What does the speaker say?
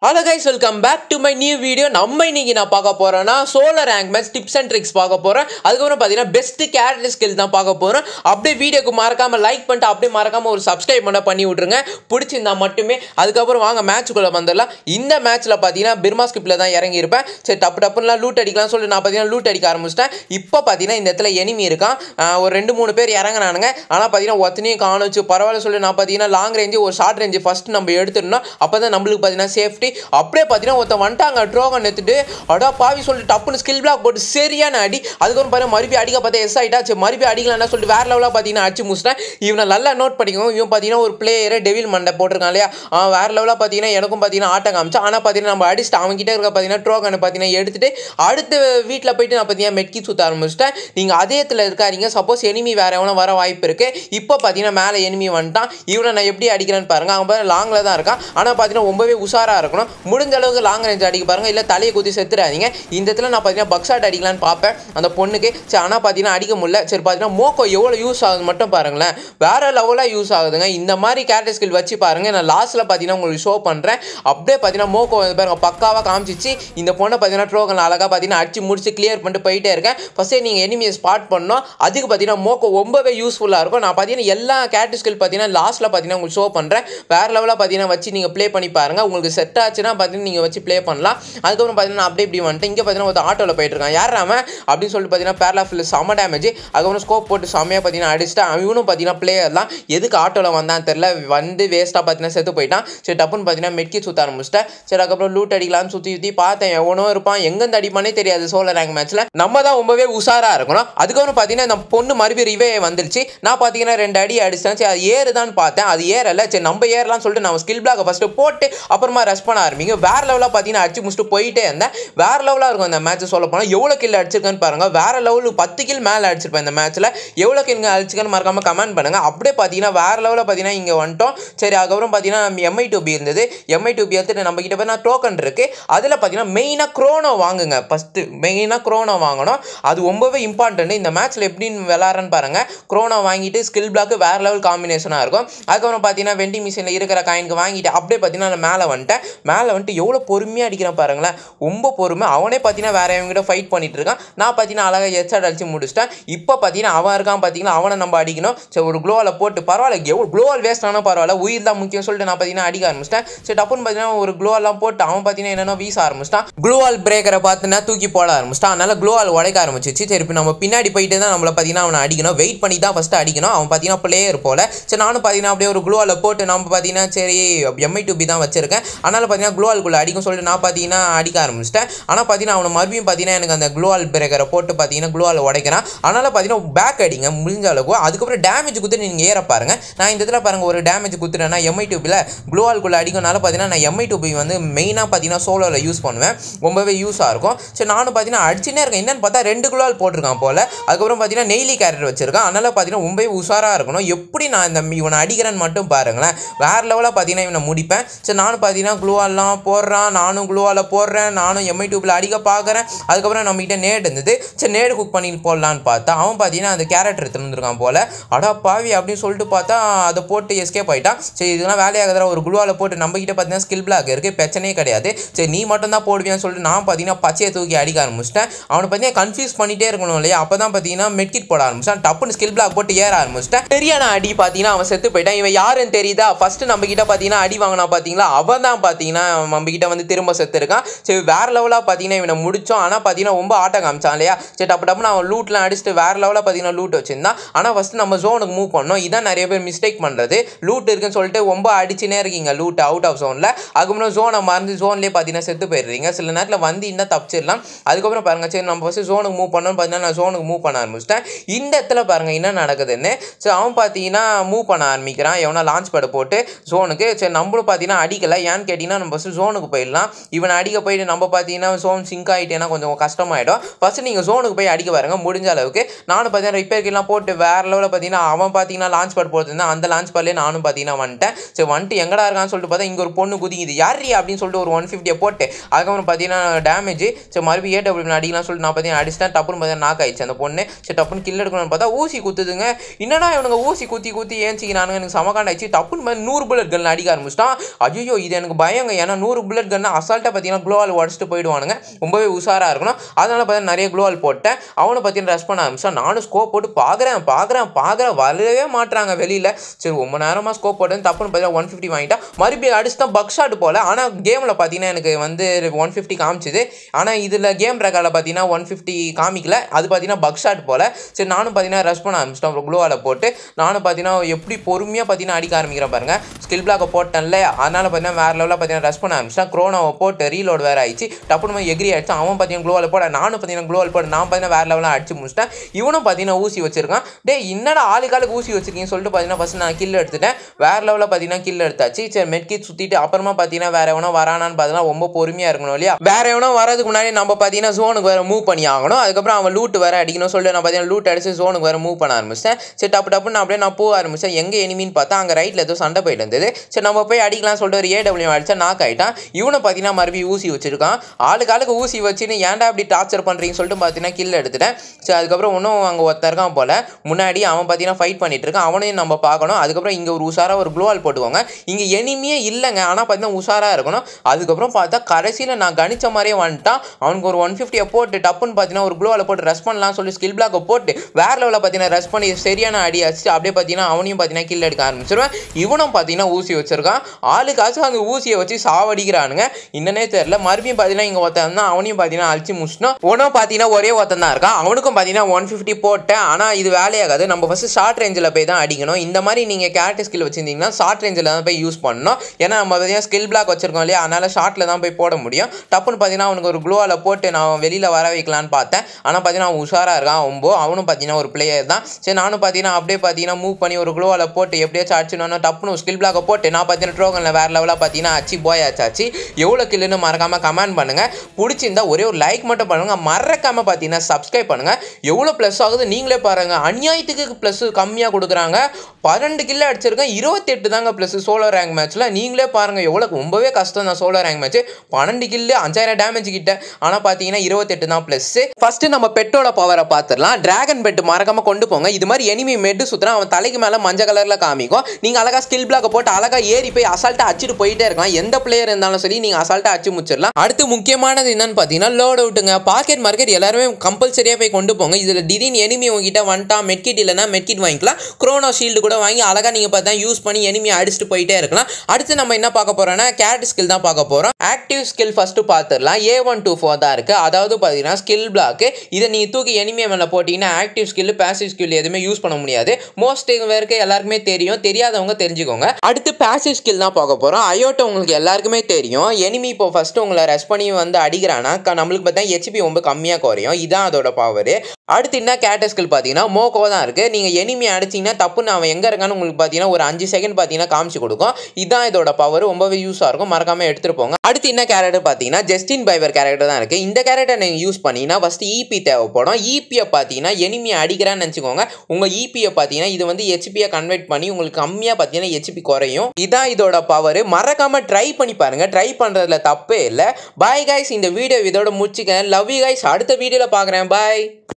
hello guys welcome back to my new video நம்ம இன்னைக்கு நான் பார்க்க போறேன்னா solo rank match tips and tricks பார்க்க போறேன் அதுக்கப்புறம் பார்த்தீங்கன்னா பெஸ்ட் கேரக்டர் ஸ்கில் தான் பார்க்க போறேன் அப்படியே வீடியோக்கு மறக்காம லைக் பண்ணிட்டு அப்படியே மறக்காம ஒரு சப்ஸ்கிரைப் பண்ண பண்ணி விட்ருங்க பிடிச்சிருந்தா மட்டுமே அதுக்கப்புறம் வாங்க மேட்ச்சுக்குள்ள வந்துடலாம் இந்த மேட்ச்ல பார்த்தீங்கன்னா பிர்மா ஸ்கிப்பில் தான் இறங்கியிருப்பேன் சரி டப்பு டப்புலாம் லூட் அடிக்கலாம் சொல்லி நான் பார்த்தீங்கன்னா லூட் அடிக்க ஆரம்பிச்சிட்டேன் இப்போ பார்த்தீங்கன்னா இந்த இடத்துல எனிமி இருக்கான் ஆஹ் ஒரு ரெண்டு மூணு பேர் இறங்கினானுங்க ஆனால் பார்த்தீங்கன்னா ஒத்தனையும் காணுச்சு பரவாயில்ல சொல்லி நான் பார்த்தீங்கன்னா லாங் ரேஞ்சு ஒரு ஷார்ட் ரேஞ்சு ஃபர்ஸ்ட் நம்ம எடுத்துடணும் அப்போ தான் நம்மளுக்கு பார்த்தீங்கன்னா சேஃப்டி அப்படியே பார்த்தீங்கன்னா ஒருத்தன் வந்துட்டாங்க ட்ரோகன் எடுத்துட்டு அடா பாவி சொல்லிட்டு டப்புன்னு ஸ்கில் பிளாக் போட்டு சரியான அடி அதுக்கப்புறம் பாருங்க மறுபடியும் அடிக்க பார்த்தா எஸ் ஆயிட்டா சரி மறுபடியும் அடிக்கலாம்னு சொல்லிட்டு வேற லெவலாக பார்த்தீங்கன்னா அடிச்சு முடிச்சிட்டேன் இவனை நல்லா நோட் பண்ணிக்கோங்க இவன் பார்த்தீங்கன்னா ஒரு பிளேயரே டெவில் மண்டை போட்டிருக்கான் இல்லையா அவன் வேற லெவலாக பார்த்தீங்கன்னா எனக்கும் பார்த்தீங்கன்னா ஆட்டம் காமிச்சான் ஆனால் பார்த்தீங்கன்னா நம்ம அடிச்சுட்டு அவன்கிட்ட இருக்க பார்த்தீங்கன்னா ட்ரோகனை பார்த்தீங்கன்னா எடுத்துட்டு அடுத்த வீட்டில் போயிட்டு நான் பார்த்தீங்கன்னா மெட்கி சுத்த ஆரம்பிச்சிட்டேன் நீங்கள் அதே இடத்துல இருக்காதீங்க சப்போஸ் எனிமி வேற எவனோ வர வாய்ப்பு இருக்கு இப்போ பார்த்தீங்கன்னா மேலே எனிமி வந்துட்டான் இவனை நான் எப்படி அடிக்கிறேன்னு பாருங்க அவன் பாருங்க லாங்கில் தான் இருக்கான் ஆனால் பார்த்தீங்கன்னா ரொம்பவே உஷாராக இருக்கணும் முடிஞ்ச அளவுக்கு லாங் ரேஞ்ச் அடிக்க பாருங்க இல்லை தலையை குத்தி செத்துறாதீங்க இந்த இடத்துல நான் பார்த்தீங்கன்னா பக்ஸாட் அடிக்கலான்னு பார்ப்பேன் அந்த பொண்ணுக்கு சரி ஆனால் பார்த்தீங்கன்னா அடிக்க முடியல சரி பார்த்தீங்கன்னா மோக்கோ எவ்வளோ யூஸ் ஆகுது மட்டும் பாருங்களேன் வேற லெவலாக யூஸ் ஆகுதுங்க இந்த மாதிரி கேரக்டர் ஸ்கில் வச்சு பாருங்க நான் லாஸ்ட்டில் பார்த்தீங்கன்னா உங்களுக்கு ஷோ பண்ணுறேன் அப்படியே பார்த்தீங்கன்னா மோக்கோ வந்து பாருங்க பக்காவாக காமிச்சிச்சு இந்த பொண்ணை பார்த்தீங்கன்னா ட்ரோகன் அழகாக பார்த்தீங்கன்னா அடிச்சு முடிச்சு கிளியர் பண்ணிட்டு போயிட்டே இருக்கேன் ஃபஸ்ட்டே நீங்கள் எனிமியை ஸ்பாட் பண்ணோம் அதுக்கு பார்த்தீங்கன்னா மோக்கோ ரொம்பவே யூஸ்ஃபுல்லாக இருக்கும் நான் பார்த்தீங்கன்னா எல்லா கேரக்டர் ஸ்கில் பார்த்தீங்கன்னா லாஸ்ட்டில் பார்த்தீங்கன்னா உங்களுக்கு ஷோ பண்ணுறேன் வேற லெவலாக பார்த்தீங்கன்னா வச்சு நீங்கள் ப்ளே பண்ணி பாருங்க உங்களுக்கு செட் ஆச்சுன்னா பார்த்தீங்கன்னா நீங்கள் வச்சு ப்ளே பண்ணலாம் அதுக்கப்புறம் பார்த்தீங்கன்னா அப்படியே இப்படி வந்துட்டு இங்கே பார்த்தீங்கன்னா ஒரு ஆட்டோவில் போயிட்டு இருக்கான் யார் அவன் அப்படின்னு சொல்லிட்டு பார்த்தீங்கன்னா பேரலா ஃபில் செம்ம டேமேஜ் அதுக்கப்புறம் ஸ்கோப் போட்டு செம்மையாக பார்த்தீங்கன்னா அடிச்சுட்டு அவனும் பார்த்தீங்கன்னா பிளேயர் தான் எதுக்கு ஆட்டோவில் வந்தான்னு தெரில வந்து வேஸ்ட்டாக பார்த்தீங்கன்னா செத்து போயிட்டான் சரி டப்புன்னு பார்த்தீங்கன்னா மெட்கி சுத்த ஆரம்பிச்சிட்டேன் சரி அதுக்கப்புறம் லூட் அடிக்கலாம்னு சுற்றி சுற்றி பார்த்தேன் எவனோ இருப்பான் எங்கேருந்து அடிப்பானே தெரியாது சோலர் ரேங்க் மேட்ச்சில் நம்ம தான் ரொம்பவே உஷாராக இருக்கணும் அதுக்கப்புறம் பார்த்தீங்கன்னா இந்த பொண்ணு மறுபடியும் ரிவே வந்துருச்சு நான் பார்த்தீங்கன்னா ரெண்டு அடி அடிச்சிட்டேன் சரி அது ஏறுதான்னு பார்த்தேன் அது ஏறல சரி நம்ம ஏறலாம்னு சொல்லிட்டு நம்ம ஸ்கில் பிளாக் ஃபஸ்ட்டு போட்டு அப்புறமா ரெஸ்ட் பண்ண ஆரம்பிங்க வேற லெவலாக பார்த்தீங்கன்னா அடிச்சு முடிச்சுட்டு போயிட்டே இருந்தேன் வேற லெவலாக இருக்கும் அந்த மேட்ச் சொல்ல போனால் எவ்வளோ கில் அடிச்சிருக்கேன்னு பாருங்க வேற லெவலுக்கு பத்து கில் மேலே அடிச்சிருப்பேன் இந்த மேட்ச்சில் எவ்வளோ கில் அடிச்சிருக்கேன்னு மறக்காம கமெண்ட் பண்ணுங்க அப்படியே பார்த்தீங்கன்னா வேற லெவலில் பார்த்தீங்கன்னா இங்கே வந்துட்டோம் சரி அதுக்கப்புறம் பார்த்தீங்கன்னா எம்ஐ டூபி இருந்தது எம்ஐ டூபி எடுத்துட்டு நம்ம கிட்ட பார்த்தீங்கன்னா டோக்கன் இருக்கு அதில் பார்த்தீங்கன்னா மெயினாக க்ரோனோ வாங்குங்க ஃபஸ்ட்டு மெயினாக க்ரோனோ வாங்கணும் அது ரொம்பவே இம்பார்ட்டன்ட் இந்த மேட்ச்சில் எப்படின்னு விளாட்றன்னு பாருங்க க்ரோனோ வாங்கிட்டு ஸ்கில் பிளாக் வேற லெவல் காம்பினேஷனாக இருக்கும் அதுக்கப்புறம் பார்த்தீங்கன்னா வெண்டி மிஷினில் இருக்கிற காயினுக்கு வாங்கிட்டு அப்படியே பார்த்தீங்கன்னா நான் மேலே வந்துட்டேன் மேலே வந்துட்டு எவ்வளோ பொறுமையாக அடிக்கிறேன் பாருங்களேன் ரொம்ப பொறுமை அவனே பார்த்தீங்கன்னா வேற எவங்கிட்ட ஃபைட் பண்ணிட்டு இருக்கான் நான் பார்த்தீங்கன்னா அழகாக ஹெட்ஷாட் அடிச்சு முடிச்சிட்டேன் இப்போ பார்த்தீங்கன்னா அவன் இருக்கான் பார்த்தீங்கன்னா அவனை நம்ம அடிக்கணும் சரி ஒரு க்ளோவில் போட்டு பரவாயில்ல எவ்வளோ க்ளோவல் வேஸ்ட் ஆனால் பரவாயில்ல உயிர் தான் முக்கியம் சொல்லிட்டு நான் பார்த்தீங்கன்னா அடிக்க ஆரம்பிச்சிட்டேன் சரி டப்புன்னு பார்த்தீங்கன்னா ஒரு க்ளோவெல்லாம் போட்டு அவன் பார்த்தீங்கன்னா என்னென்ன வீச ஆரம்பிச்சிட்டான் க்ளோவால் பிரேக்கரை பார்த்துனா தூக்கி போட ஆரம்பிச்சிட்டான் அதனால க்ளோவால் உடைக்க ஆரம்பிச்சிச்சு சரி இப்போ நம்ம பின்னாடி போயிட்டு தான் நம்மளை பார்த்தீங்கன்னா அவனை அடிக்கணும் வெயிட் பண்ணி தான் ஃபஸ்ட்டு அடிக்கணும் அவன் பார்த்தீங்கன்னா பிளேயர் போல சரி நானும் பார்த்தீங்கன்னா அப்படியே ஒரு க்ளோவால் போட்டு நம்ம பார்த்தீங்கன்னா சரி எம்ஐ டூபி தான் வச்சிருக்கேன் அதனால பார்த்தீங்கன்னா க்ளோவால்குள்ளே அடிக்கும் சொல்லிட்டு நான் பார்த்தீங்கன்னா அடிக்க ஆரம்பிச்சிட்டேன் ஆனால் பார்த்தீங்கன்னா அவனை மறுபடியும் பார்த்தீங்கன்னா எனக்கு அந்த க்ளோவால் பிரேக்கரை போட்டு பார்த்தீங்கன்னா க்ளோவால் உடைக்கிறான் அதனால் பார்த்தீங்கன்னா பேக் அடிங்க முடிஞ்ச அளவுக்கு அதுக்கப்புறம் டேமேஜ் குத்து நீங்கள் ஏற பாருங்க நான் இந்த இதில் பாருங்க ஒரு டேமேஜ் குத்துறேன்னா எம்ஐ டூபில் க்ளோவால்குள்ளே அடிக்கனால பார்த்தீங்கன்னா நான் எம்ஐ டூபி வந்து மெயினாக பார்த்தீங்கன்னா சோலோவில் யூஸ் பண்ணுவேன் ரொம்பவே யூஸாக இருக்கும் சரி நானும் பார்த்தீங்கன்னா அடிச்சுனே இருக்கேன் என்னன்னு பார்த்தா ரெண்டு குளோவால் போட்டிருக்கான் போல் அதுக்கப்புறம் பார்த்தீங்கன்னா நெய்லி கேரட் வச்சிருக்கான் அதனால் பார்த்தீங்கன்னா ரொம்பவே உஷாராக இருக்கணும் எப்படி நான் இந்த இவனை அடிக்கிறேன்னு மட்டும் பாருங்களேன் வேறு லெவலாக பார்த்தீங்கன்னா இவனை முடிப்பேன் சரி நானும் பார்த்தீங்கன்னா க்ளூவால்லாம் போடுறான் நானும் க்ளூவால் போடுறேன் நானும் எம்ஐ டூப்பில் அடிக்க பார்க்குறேன் அதுக்கப்புறம் நம்மகிட்ட நேடு இருந்தது சரி நேடு குக் பண்ணி போடலான்னு பார்த்தா அவன் பார்த்தீங்கன்னா அந்த கேரக்டர் எடுத்துருந்துருக்கான் போல் அடா பாவி அப்படின்னு சொல்லிட்டு பார்த்தா அதை போட்டு எஸ்கேப் ஆகிட்டான் சரி இதெல்லாம் வேலையாகுதுடா ஒரு குளுவால் போட்டு நம்மகிட்ட பார்த்தீங்கன்னா ஸ்கில் பிளாக் இருக்குது பிரச்சனையே கிடையாது சரி நீ மட்டும் தான் போடுவியான்னு சொல்லிட்டு நான் பார்த்தீங்கன்னா பச்சையை தூக்கி அடிக்க ஆரம்பிச்சிட்டேன் அவனை பார்த்தீங்கன்னா கன்ஃபியூஸ் பண்ணிட்டே இருக்கணும் இல்லையா அப்போ தான் பார்த்தீங்கன்னா மெட்கிட் போட ஆரம்பிச்சான் டப்புன்னு ஸ்கில் பிளாக் போட்டு ஏற ஆரம்பிச்சிட்டேன் சரியான அடி பார்த்தீங்கன்னா அவன் செத்து போயிட்டான் இவன் யாருன்னு தெரியுதா ஃபர்ஸ்ட் நம்ம கிட்ட பார்த்தீங்கன்னா அடி வாங்கினா பார்த்தீங்களா அவன் தான் பார்த்தீங்கன்னா நம்ம கிட்ட வந்து திரும்ப செத்து இருக்கான் சரி வேற லெவலாக பார்த்தீங்கன்னா இவனை முடிச்சோம் ஆனால் பார்த்தீங்கன்னா ரொம்ப ஆட்டம் காமிச்சான் இல்லையா சரி டப்பு டப்புன்னு அவன் லூட்லாம் அடிச்சுட்டு வேற லெவலாக பார்த்தீங்கன்னா லூட் வச்சிருந்தான் ஆனால் ஃபர்ஸ்ட் நம்ம ஜோனுக்கு மூவ் பண்ணோம் இதான் நிறைய பேர் மிஸ்டேக் பண்ணுறது லூட் இருக்குன்னு சொல்லிட்டு ரொம்ப அடிச்சுனே இருக்கீங்க லூட் அவுட் ஆஃப் ஜோனில் அதுக்கப்புறம் ஜோனை மறந்து ஜோன்லேயே பார்த்தீங்கன்னா செத்து போயிடுறீங்க சில நேரத்தில் வந்து இருந்தால் தப்பிச்சிடலாம் அதுக்கப்புறம் பாருங்க சரி நம்ம ஃபஸ்ட்டு ஜோனுக்கு மூவ் பண்ணோம்னு பார்த்தீங்கன்னா நான் ஜோனுக்கு மூவ் பண்ண ஆரம்பிச்சிட்டேன் இந்த இடத்துல பாருங்க என்ன நடக்குதுன்னு சரி அவன் பார்த்தீங்கன்னா மூவ் பண்ண ஆரம்பிக்கிறான் எவனா லான்ச் பேட் போட்டு ஜோனுக்கு சரி நம்மளும் பார்த்தீங்கன்னா அடிக்கலை ஏன்னு கேட்டிங்கன்னா நம்ம ஃபஸ்ட்டு ஜோனுக்கு போயிடலாம் இவனை அடிக்க போயிட்டு நம்ம பார்த்தீங்கன்னா ஜோன் சிங்க் ஆகிட்டேன்னா கொஞ்சம் கஷ்டமாயிடும் ஃபஸ்ட்டு நீங்கள் ஜோனுக்கு போய் அடிக்க பாருங்க முடிஞ்ச அளவுக்கு நானும் பார்த்தீங்கன்னா ரிப்பேர்க்கெல்லாம் போட்டு வேற லெவலில் பார்த்தீங்கன்னா அவன் பார்த்தீங்கன்னா லான்ச் பேட் போட்டுருந்தேன் அந்த லான்ச் பேட்லேயே நானும் பார்த்தீங்கன்னா வந்துட்டேன் சரி வந்துட்டு எங்கடா இருக்கான்னு சொல்லிட்டு பார்த்தா இங்கே ஒரு பொண்ணு குதிக்குது யாரி அப்படின்னு சொல்லிட்டு ஒரு ஒன் ஃபிஃப்டியை போட்டு அதுக்கப்புறம் பார்த்தீங்கன்னா டேமேஜ் சரி மறுபடியும் ஏடபிள்யூ அடிக்கலாம் சொல்லிட்டு நான் பார்த்தீங்கன்னா அடிச்சிட்டேன் டப்புன்னு பார்த்தீங்கன்னா நாக் ஆயிடுச்சு அந்த பொண்ணு சரி டப்புன்னு கில் எடுக்கணும்னு பார்த்தா ஊசி குத்துதுங்க என்னடா இவனுங்க ஊசி குத்தி குத்தி ஏஞ்சிக்கிறானுங்க எனக்கு சமகாண்டாயிடுச்சு டப்புன்னு மாதிரி நூறு புல்லட் கன் அடிக்க ஆரம்பிச்சிட்டான் ஐயோ இது எனக்கு பயங்க இருக்கும் ஏன்னா நூறு புல்லட் கன்னு அசால்ட்டாக பார்த்தீங்கன்னா க்ளோவால் உடச்சிட்டு போயிடுவானுங்க ரொம்பவே உஷாராக இருக்கணும் அதனால பார்த்தீங்கன்னா நிறைய க்ளோவால் போட்டேன் அவனை பார்த்தீங்கன்னா ரெஸ்ட் பண்ண ஆரம்பிச்சான் நானும் ஸ்கோப் போட்டு பார்க்குறேன் பார்க்குறேன் பார்க்குறேன் வரவே மாட்றாங்க வெளியில் சரி ரொம்ப நேரமாக ஸ்கோப் போட்டேன் தப்புன்னு பார்த்தீங்கன்னா ஒன் ஃபிஃப்டி வாங்கிட்டா மறுபடியும் அடிச்சு தான் பக் ஷாட் போல ஆனால் கேமில் பார்த்தீங்கன்னா எனக்கு வந்து ஒன் ஃபிஃப்டி காமிச்சுது ஆனால் இதில் கேம் ரெக்கார்டில் பார்த்தீங்கன்னா ஒன் ஃபிஃப்டி காமிக்கல அது பார்த்தீங்கன்னா பக் ஷாட் போல சரி நானும் பார்த்தீங்கன்னா ரஷ் பண்ண ஆரம்பிச்சிட்டேன் அப்புறம் க்ளோவால் போட்டு நானும் பார்த்தீங்கன்னா எப்படி பொறுமையாக பார்த்தீங்கன்னா அடிக்க ஆரம்பிக்கிறேன் பாருங்க ஸ்கில் பிளாக்கை போட்டேன்ல அதனால பார்த்தீங்கன்னா வேறு லெவலில் பார்த்தீங்கன்னா ரஷ் பண்ண ஆரம்பிச்சிட்டேன் க்ரோனாவை போட்டு ரீலோட் வேறு ஆயிடுச்சு டப்புனு போய் எகிரி ஆயிடுச்சு அவன் பார்த்தீங்கன்னா க்ளோவால் போட நானும் பார்த்தீங்கன்னா க்ளோவால் போட நான் பார்த்தீங்கன்னா வேறு லெவலில் அடிச்சு முடிச்சிட்டேன் இவனும் பார்த்தீங்கன்னா ஊசி வச்சிருக்கான் டே என்னடா ஆளுக்காளுக்கு ஊசி வச்சிருக்கீங்கன்னு சொல்லிட்டு பார்த்தீங்கன்னா ஃபஸ்ட் நான் கில் எடுத்துட்டேன் வேறு லெவலில் பார்த்தீங்கன்னா கில் எடுத்தாச்சு சரி மெட்கிட் சுற்றிட்டு அப்புறமா பார்த்தீங்கன்னா வேற எவனோ வரானான்னு பார்த்தீங்கன்னா ரொம்ப பொறுமையாக இருக்கணும் இல்லையா வேற எவனோ வரதுக்கு முன்னாடி நம்ம பார்த்தீங்கன்னா ஜோனுக்கு வேற மூவ் பண்ணி ஆகணும் அதுக்கப்புறம் அவன் லூட் வேற அடிக்கணும் சொல்லிட்டு நான் பார்த்தீங்கன்னா லூட் அடிச்சு ஜோனுக்கு வேற மூவ் பண்ண ஆரம்பிச்சேன் சரி டப்பு டப்புன்னு அப்படியே நான் போக ஆரம்பிச்சேன் எங்கே எனிமின்னு பார்த்தா அங்கே ரைட்டில் ஏதோ சண்டை போயிட்டு இருந்தது சரி நம்ம போய் அடிக்கலாம் சொல்லிட்டு ஒரு ஏடபிள்யூ அடிச்சா நாக் ஆயிட்டான் இவனை பார்த்தீங்கன்னா மறுபடியும் ஊசி வச்சிருக்கான் ஆளுக்கு ஆளுக்கு ஊசி வச்சுன்னு ஏன்டா அப்படி டார்ச்சர் பண்ணுறீங்கன்னு சொல்லிட்டு பார்த்தீங்கன்னா கில் எடுத்துட்டேன் சரி அதுக்கப்புறம் இன்னும் அங்கே ஒருத்தர் இருக்கான் போல முன்னாடி அவன் பார்த்தீங்கன்னா ஃபைட் பண்ணிட்டு இருக்கான் அவனையும் நம்ம பார்க்கணும் அதுக்கப்புறம் இங்கே ஒரு உஷாராக ஒரு க்ளோவால் போட்டுக்கோங்க இங்கே எனிமியே இல்லைங்க ஆனால் பார்த்தீங்கன்னா உஷாராக இருக்கணும் அதுக்கப்புறம் பார்த்தா கடைசியில் நான் கணிச்ச மாதிரியே வந்துட்டான் அவனுக்கு ஒரு ஒன் ஃபிஃப்டியை போட்டு டப்புன்னு பார்த்தீங்கன்னா ஒரு க்ளோவில் போட்டு ரெஸ்ட் பண்ணலாம் சொல்லி ஸ்கில் பிளாக்கை போட்டு வேற லெவலில் பார்த்தீங்கன்னா ரெஸ்ட் பண்ணி சரியான அடி அடிச்சு அப்படியே பார்த்தீங்கன்னா அவனையும் பார்த்தீங்கன்னா கில் எடுக்க ஆரம்பிச்சிருவேன் இவனும் பார்த்தீங்கன்னா ஊசி வச்சிருக்கான் ஆளுக்காச்சும் அந்த ஊசியை வச்சு சாவடிக்கிறானுங்க இன்னனே தெரியல மறுபடியும் பார்த்தீங்கன்னா இங்கே ஒருத்தன் தான் அவனையும் பார்த்தீங்கன்னா அழிச்சு முடிச்சிட்டோம் உனவும் பார்த்தீங்கன்னா ஒரே ஒருத்தன் தான் இருக்கான் அவனுக்கும் பார்த்தீங்கன்னா ஒன் ஃபிஃப்டி போட்டேன் ஆனால் இது வேலையாகாது நம்ம ஃபஸ்ட்டு ஷார்ட் ரேஞ்சில் போய் தான் அடிக்கணும் இந்த மாதிரி நீங்கள் கேரக்டர் ஸ்கில் வச்சிருந்தீங்கன்னா ஷார்ட் ரேஞ்சில் தான் போய் யூஸ் பண்ணணும் ஏன்னா நம்ம பார்த்தீங்கன்னா ஸ்கில் பிளாக் வச்சிருக்கோம் இல்லையா அதனால ஷார்ட்டில் தான் போய் போட முடியும் டப்புன்னு பார்த்தீங்கன்னா அவனுக்கு ஒரு க்ளோவில் போட்டு நான் வெளியில் வர வைக்கலான்னு பார்த்தேன் ஆனால் பார்த்தீங்கன்னா அவன் உஷாராக இருக்கான் ரொம்ப அவனும் பார்த்தீங்கன்னா ஒரு பிளேயர் தான் சரி நானும் பார்த்தீங்கன்னா அப்படியே பார்த்தீங்கன்னா மூவ் பண்ணி ஒரு க்ளோவில் போட்டு எப்படியாச்சும் அடிச்சுடணும் டப்புன்னு ஸ்கில் பிளாக்கை போட்டு நான் பார்த்தீங்கன்னா ட்ரோகனில் வேறு லெவலாக பார்த்தீங்கன்னா அச்சு போய் ஆச்சாச்சு எவ்வளோ கில்லுன்னு மறக்காமல் கமெண்ட் பண்ணுங்கள் பிடிச்சிருந்தா ஒரே ஒரு லைக் மட்டும் பண்ணுங்கள் மறக்காமல் பார்த்தீங்கன்னா சப்ஸ்கிரைப் பண்ணுங்கள் எவ்வளோ ப்ளஸ் ஆகுது நீங்களே பாருங்கள் அநியாயத்துக்கு ப்ளஸ் கம்மியாக கொடுக்குறாங்க பன்னெண்டு கில்லு அடிச்சிருக்கேன் இருபத்தெட்டு தாங்க ப்ளஸ் சோலோ ரேங்க் மேட்ச்சில் நீங்களே பாருங்கள் எவ்வளோ ரொம்பவே கஷ்டம் தான் சோலோ ரேங்க் மேட்ச் பன்னெண்டு கில்லு அஞ்சாயிரம் டேமேஜ் கிட்ட ஆனால் பார்த்தீங்கன்னா இருபத்தெட்டு தான் ப்ளஸ் ஃபஸ்ட்டு நம்ம பெட்டோட பவரை பார்த்துடலாம் டிராகன் பெட் மறக்காமல் கொண்டு போங்க இது மாதிரி எனிமி மெட்டு சுற்றுனா அவன் தலைக்கு மேலே மஞ்சள் கலரில் காமிக்கும் நீங்கள் அழகாக ஸ்கில் பிளாக்கை போட்டு அழகாக ஏறி போய் அசால்ட்டாக அடிச்சுட்டு போயிட்டே இருக்கலாம் எந்த பிளேயர் இருந்தாலும் சரி நீங்கள் அசால்ட்டாக அடிச்சு முடிச்சிடலாம் அடுத்து முக்கியமானது என்னன்னு பார்த்தீங்கன்னா லோட் அவுட்டுங்க பாக்கெட் மார்க்கெட் எல்லாருமே கம்பல்சரியாக போய் கொண்டு போங்க இதில் திடீர்னு எனிமி உங்ககிட்ட வந்துட்டா மெட்கிட் இல்லைனா மெட்கிட் வாங்கிக்கலாம் குரோனோ ஷீல்டு கூட வாங்கி அழகாக நீங்கள் பார்த்தா யூஸ் பண்ணி எனிமி அடிச்சுட்டு போயிட்டே இருக்கலாம் அடுத்து நம்ம என்ன பார்க்க போகிறோம்னா கேரட் ஸ்கில் தான் பார்க்க போகிறோம் ஆக்டிவ் ஸ்கில் ஃபஸ்ட்டு பார்த்துடலாம் ஏ ஒன் டூ ஃபோர் தான் இருக்குது அதாவது பார்த்தீங்கன்னா ஸ்கில் பிளாக்கு இதை நீங்கள் தூக்கி எனிமியை மேலே போட்டிங்கன்னா ஆக்டிவ் ஸ்கில் பேசிவ் ஸ்கில் எதுவுமே யூஸ் பண்ண முடியாது மோஸ்ட் பேருக்கு எல்லாருக்குமே தெரியும் தெரியாதவங்க தெரிஞ்சுக்கோங்க அடுத்து பேசிவ் ஸ்கில் தான் பார்க்க போகிறோம் அயோட்டோ உங்களுக்கு எல்லாருக்குமே தெரியும் எனிமி இப்போ ஃபஸ்ட்டு உங்களை ரெஸ்ட் பண்ணி வந்து அடிக்கிறானா க- நம்மளுக்கு பார்த்தா ஹெச்பி ரொம்ப கம்மியாக குறையும் இதான் அதோட பவர் அடுத்து என்ன கேட்ட ஸ்கில் பார்த்தீங்கன்னா மோக்கோ தான் இருக்குது நீங்கள் எனிமி அடிச்சிங்கன்னா தப்புன்னு அவன் எங்கே இருக்கான்னு உங்களுக்கு பார்த்தீங்கன்னா ஒரு அஞ்சு செகண்ட் பார்த்தீங்கன்னா காமிச்சு கொடுக்கும் இதான் இதோட பவர் ரொம்பவே யூஸாக இருக்கும் மறக்காமல் எடுத்துகிட்டு போங்க அடுத்து என்ன கேரக்டர் பார்த்தீங்கன்னா ஜஸ்டின் பைவர் கேரக்டர் தான் இருக்குது இந்த கேரக்டர் நீங்கள் யூஸ் பண்ணீங்கன்னா ஃபஸ்ட்டு இபி தேவைப்படும் இபியை பார்த்தீங்கன்னா எனிமி அடிக்கிறான்னு நினச்சிக்கோங்க உங்கள் இபியை பார்த்தீங்கன்னா இது வந்து ஹெச்பியை கன்வெர்ட் பண்ணி உங்களுக்கு கம்மியாக பார்த்தீங்கன்னா ஹெச்பி குறையும் இதான் இதோட பவர் மறக்காமல் ட்ரை பண்ணி பாருங்கள் ட்ரை பண்ணுறதுல தப்பே இல்லை பாய் கைஸ் இந்த வீடியோ இதோட முடிச்சுக்க லவ் யூ கைஸ் அடுத்த வீடியோவில் பார்க்குறேன் பாய்